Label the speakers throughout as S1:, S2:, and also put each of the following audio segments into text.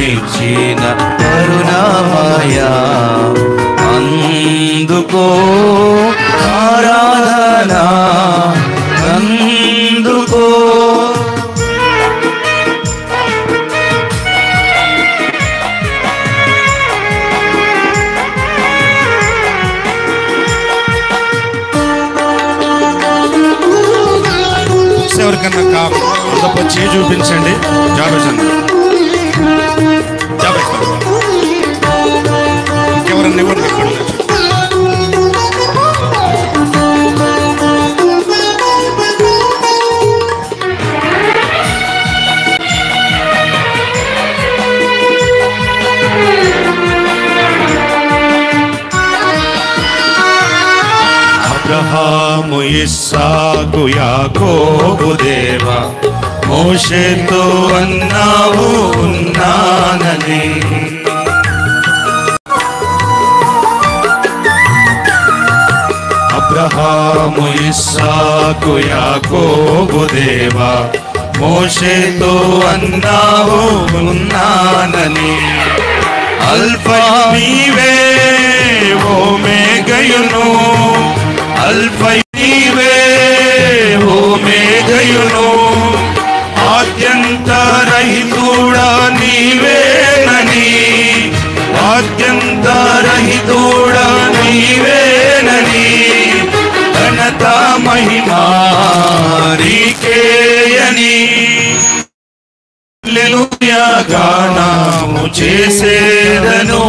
S1: నిచ్చిన కరుణామయ అందుకో ఆరాధన అందుకో
S2: ఎవరికన్నా కా అందపో చేయి చూపించండి జాబేసండి జాబేస్ ఇంకెవరన్నా ఇవ్వండి ఇక్కడ నుంచి. అబ్రహాము ఇస్సాకు యాకోబు దేవ మోషేతో అన్నావు ఉన్నానని అబ్రహాము ఇస్సాకు యాకోబు దేవ మోషేతో అన్నావు ఉన్నానని అల్ఫా నీవే ఓ మేఘయును అల్ఫై నీవే ఓ మేఘయును ఆద్యంత రహితుడా నీవేనని ఆద్యంత రహితుడా నీవేనని ఘనత మహిమా నీకేయని హల్లెలూయా గానము చేసేదను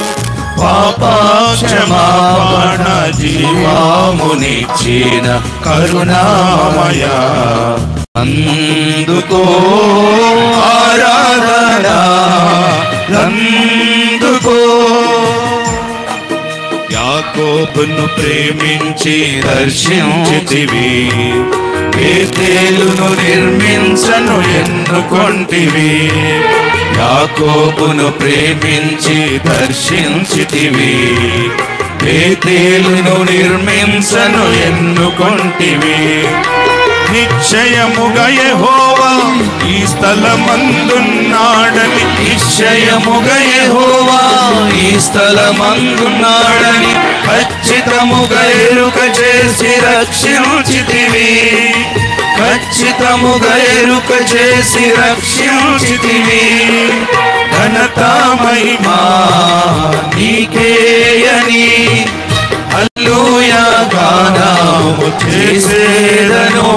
S2: పాపక్షమాపణ జీవామునిచ్చిన కరుణామయ అందుకో ఆరాధన అందుకో యాకోబును ప్రేమించి దర్శించితివి బేతేలును నిర్మించను ఎన్నుకొంటివి యాకోబును ప్రేమించి దర్శించితివి బేతేలును నిర్మించను ఎన్నుకొంటివి నిశ్చయముగా యెహోవా ఈ స్థలమందున్నాడని
S1: నిశ్చయముగా యెహోవా ఈ స్థలమందున్నాడని ఖచ్చితముగా ఎరుక చేసి రక్షించితివి ఖచ్చితముగా ఎరుక చేసి రక్షించితివి ఘనత మహిమా నీకేయని హల్లెలూయా గానము చేసేదను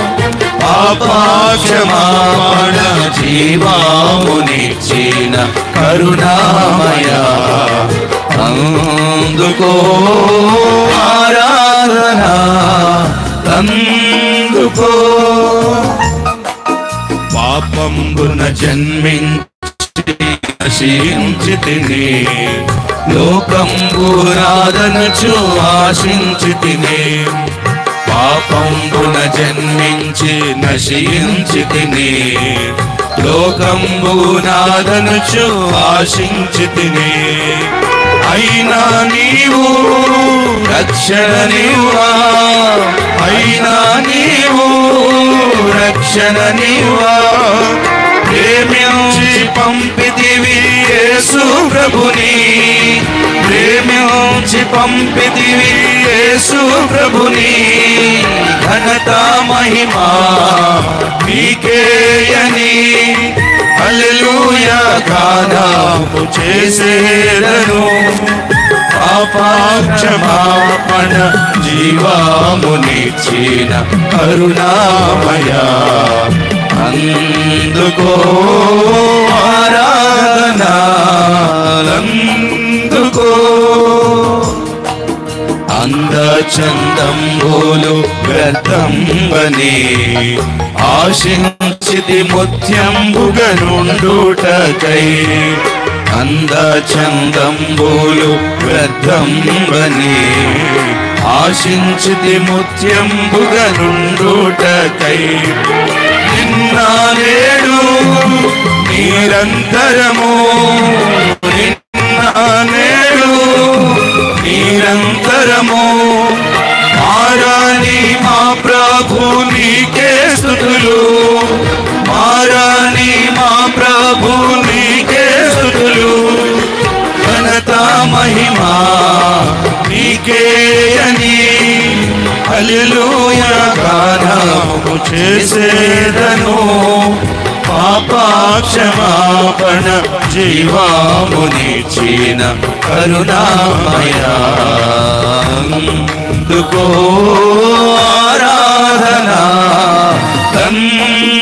S1: పాపక్షమాపణ జీవామునిచ్చిన కరుణామయ అందుకో ఆరాధన అందుకో పాపంబున జన్మించి నశించితిని లోకంబునాదనచు ఆశించితిని పాపంబున జన్మించి నశించితిని లోకంబునాదనుచు ఆశించితిని అయినా నీవు రక్షణ నీవా అయినా నీవు రక్షణ నీవా ప్రేమించి పంపితివి యేసు ప్రభుని ప్రేమించి పంపితివి యేసు ప్రభుని ఘనత మహిమా నీకేయని హల్లెలూయా గానము చేసేదను పాపాక్షమాపణ జీవామునిచ్చిన కరుణామయ అందుకో ఆరాధన అందుకో అందచందంబులు వ్యర్థంబని ఆశించితి ముత్యంబుగనుండుటకై అందచందంబులు వ్యర్థంబని ఆశించితి ముత్యంబుగనుండుటకై నిన్న నేడు నిరంతరము నిన్న నేడు నిరంతరము మారాని మా ప్రభు నీకే స్థుతులు మారాని మా ప్రభు నీకే స్థుతులు మహిమా నీకేయని హల్లెలూయా గానము చేసేదను పాపాక్షమాపణ జీవామునిచ్చిన కరుణామయా అందుకో ఆరాధనా